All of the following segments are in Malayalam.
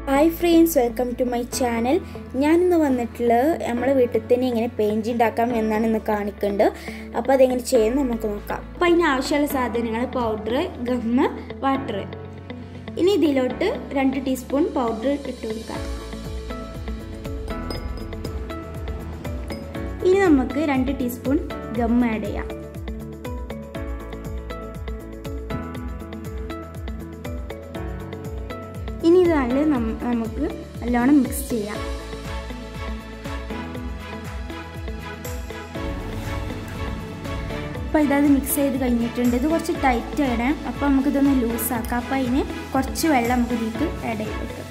hi friends welcome to my channel ഞാനിന്ന് വന്നിട്ടുള്ളത് നമ്മളെ വീട്ടിൽ തന്നെ എങ്ങനെ പെയിൻറ് ഉണ്ടാക്കാം എന്നാണ് ഇന്ന് കാണിക്കുന്നുണ്ട് അപ്പോൾ അതെങ്ങനെ ചെയ്യുന്നത് നമുക്ക് നോക്കാം അപ്പോൾ അതിന് ആവശ്യമുള്ള സാധനങ്ങൾ പൗഡർ ഗമ്മ് വാട്ടർ ഇനി ഇതിലോട്ട് രണ്ട് ടീസ്പൂൺ പൗഡർ ഇട്ട് കൊടുക്കാം ഇനി നമുക്ക് രണ്ട് ടീസ്പൂൺ ഗം ആഡ് ചെയ്യാം ഇനി ഇത് നല്ല നമുക്ക് നല്ലോണം മിക്സ് ചെയ്യാം അപ്പോൾ ഇതത് മിക്സ് ചെയ്ത് കഴിഞ്ഞിട്ടുണ്ട് ഇത് കുറച്ച് ടൈറ്റ് ആണ് അപ്പോൾ നമുക്കിതൊന്ന് ലൂസാക്കാം അപ്പോൾ അതിന് കുറച്ച് വെള്ളം നമുക്ക് ഇതിലേക്ക് ആഡ് ചെയ്ത് വെക്കാം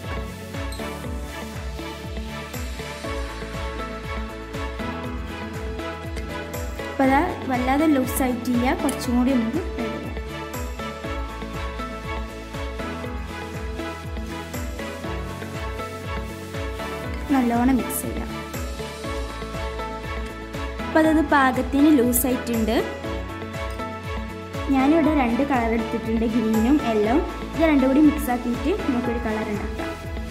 അപ്പോൾ അതാ വല്ലാതെ ലൂസായിട്ടില്ല കുറച്ചും കൂടി നമുക്ക് ആഡ് ചെയ്യാം നല്ലോണം മിക്സ് ചെയ്യാം അപ്പോൾ അതത് പാകത്തിന് ലൂസായിട്ടുണ്ട് ഞാനിവിടെ രണ്ട് കളർ എടുത്തിട്ടുണ്ട് ഗ്രീനും യെല്ലോ ഇത് രണ്ടും കൂടി മിക്സ് ആക്കിയിട്ട് നമുക്കൊരു കളർ ഉണ്ടാക്കാം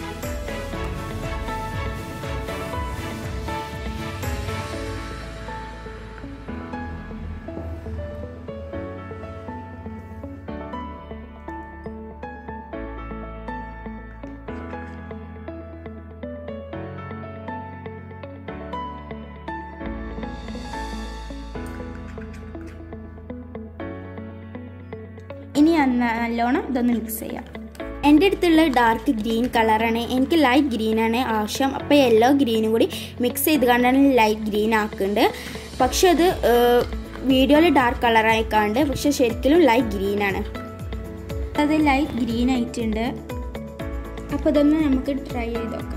ഇനി നല്ലോണം ഇതൊന്ന് മിക്സ് ചെയ്യാം എൻ്റെ അടുത്തുള്ള ഡാർക്ക് ഗ്രീൻ കളറാണ് എനിക്ക് ലൈറ്റ് ഗ്രീനാണ് ആവശ്യം അപ്പോൾ യെല്ലോ ഗ്രീനും കൂടി മിക്സ് ചെയ്ത് കണ്ടാണ് ലൈറ്റ് ഗ്രീൻ ആക്കുന്നുണ്ട് പക്ഷെ അത് വീഡിയോയിൽ ഡാർക്ക് കളറായിക്കാണ്ട് പക്ഷെ ശരിക്കും ലൈറ്റ് ഗ്രീനാണ് അത് ലൈറ്റ് ഗ്രീൻ ആയിട്ടുണ്ട് അപ്പോൾ ഇതൊന്ന് നമുക്ക് ട്രൈ ചെയ്ത് നോക്കാം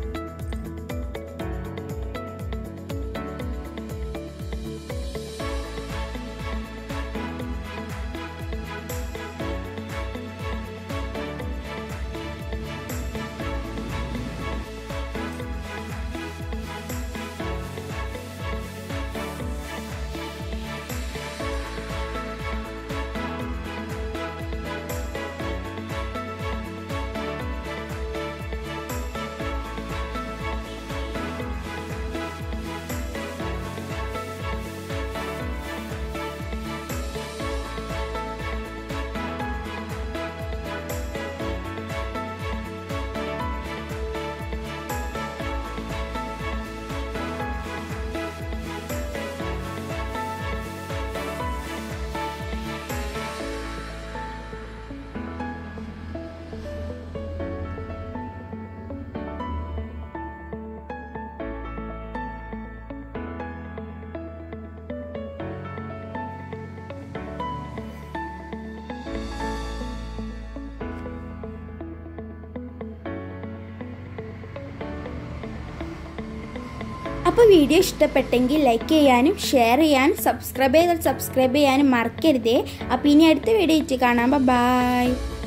അപ്പോൾ വീഡിയോ ഇഷ്ടപ്പെട്ടെങ്കിൽ ലൈക്ക് ചെയ്യാനും ഷെയർ ചെയ്യാനും സബ്സ്ക്രൈബ് ചെയ്താൽ സബ്സ്ക്രൈബ് ചെയ്യാനും മറക്കരുതേ അപ്പോൾ ഇനി അടുത്ത വീഡിയോ കാണാം ബൈ